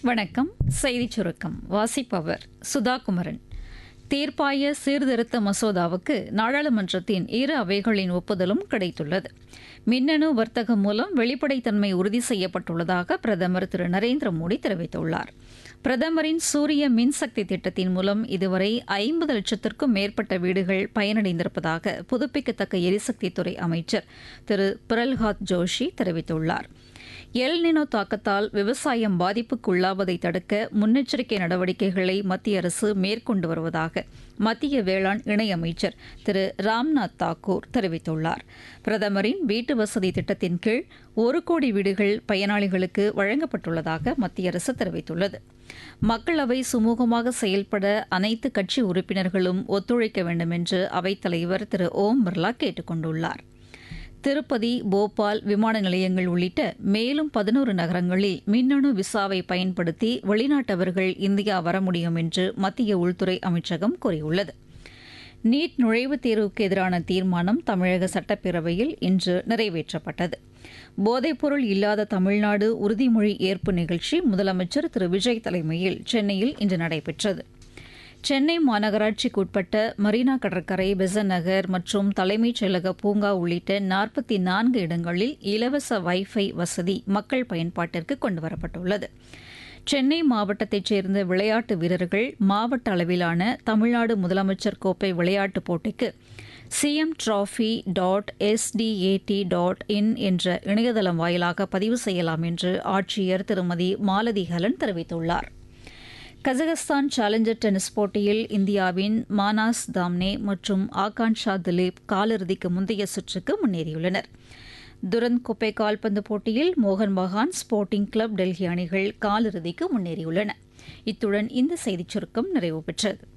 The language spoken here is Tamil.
வணக்கம் செய்திச் சுருக்கம் வாசிப்பவர் சுதா குமரன் தீர்ப்பாய சீர்திருத்த மசோதாவுக்கு நாடாளுமன்றத்தின் இரு அவைகளின் ஒப்புதலும் கிடைத்துள்ளது மின்னணு வர்த்தகம் மூலம் வெளிப்படைத்தன்மை உறுதி செய்யப்பட்டுள்ளதாக பிரதமர் திரு நரேந்திர மோடி தெரிவித்துள்ளார் பிரதமரின் சூரிய மின்சக்தி திட்டத்தின் மூலம் இதுவரை ஐம்பது லட்சத்திற்கும் மேற்பட்ட வீடுகள் பயனடைந்திருப்பதாக புதுப்பிக்கத்தக்க எரிசக்தித்துறை அமைச்சர் திரு பிரல்ஹாத் ஜோஷி தெரிவித்துள்ளார் எல்நினோ தாக்கத்தால் விவசாயம் பாதிப்புக்குள்ளாவதை தடுக்க முன்னெச்சரிக்கை நடவடிக்கைகளை மத்திய அரசு மேற்கொண்டு வருவதாக மத்திய வேளாண் இணையமைச்சர் திரு ராம்நாத் தாக்கூர் தெரிவித்துள்ளார் பிரதமரின் வீட்டு வசதி திட்டத்தின் கீழ் ஒரு கோடி வீடுகள் பயனாளிகளுக்கு வழங்கப்பட்டுள்ளதாக மத்திய அரசு தெரிவித்துள்ளது மக்களவை சுமூகமாக செயல்பட அனைத்து கட்சி உறுப்பினர்களும் ஒத்துழைக்க வேண்டும் என்று அவைத்தலைவர் திரு ஓம் பிர்லா கேட்டுக் கொண்டுள்ளார் திருப்பதி போபால் விமான நிலையங்கள் உள்ளிட்ட மேலும் பதினோரு நகரங்களில் மின்னணு விசாவை பயன்படுத்தி வெளிநாட்டவர்கள் இந்தியா வர முடியும் என்று மத்திய உள்துறை அமைச்சகம் கூறியுள்ளது நீட் நுழைவுத் தேர்வுக்கு எதிரான தீர்மானம் தமிழக சட்டப்பேரவையில் இன்று நிறைவேற்றப்பட்டது போதைப்பொருள் இல்லாத தமிழ்நாடு உறுதிமொழி ஏற்பு நிகழ்ச்சி முதலமைச்சர் திரு விஜய் தலைமையில் சென்னையில் இன்று நடைபெற்றது சென்னை மாநகராட்சிக்கு உட்பட்ட மரீனா கடற்கரை பெசன் நகர் மற்றும் தலைமைச் செயலக பூங்கா உள்ளிட்ட நாற்பத்தி நான்கு இடங்களில் இலவச வைஃபை வசதி மக்கள் பயன்பாட்டிற்கு கொண்டுவரப்பட்டுள்ளது சென்னை மாவட்டத்தைச் சேர்ந்த விளையாட்டு வீரர்கள் மாவட்ட அளவிலான தமிழ்நாடு முதலமைச்சர் கோப்பை விளையாட்டுப் போட்டிக்கு CM trophy dot SDAT dot in என்ற இணையதளம் வாயிலாக பதிவு செய்யலாம் என்று ஆட்சியர் திருமதி மாலதி ஹலன் தெரிவித்துள்ளார் கஜகஸ்தான் சேலஞ்சர் டென்னிஸ் போட்டியில் இந்தியாவின் மானாஸ் தாம்னே மற்றும் ஆகான்ஷா திலீப் காலிறுதிக்கு முந்தைய சுற்றுக்கு முன்னேறியுள்ளனர் துரந்த் கோப்பை கால்பந்து போட்டியில் மோகன் பகான் ஸ்போர்ட்டிங் கிளப் டெல்லி அணிகள் காலிறுதிக்கு முன்னேறியுள்ளன இத்துடன் இந்த செய்திச் சுருக்கம் நிறைவு பெற்றது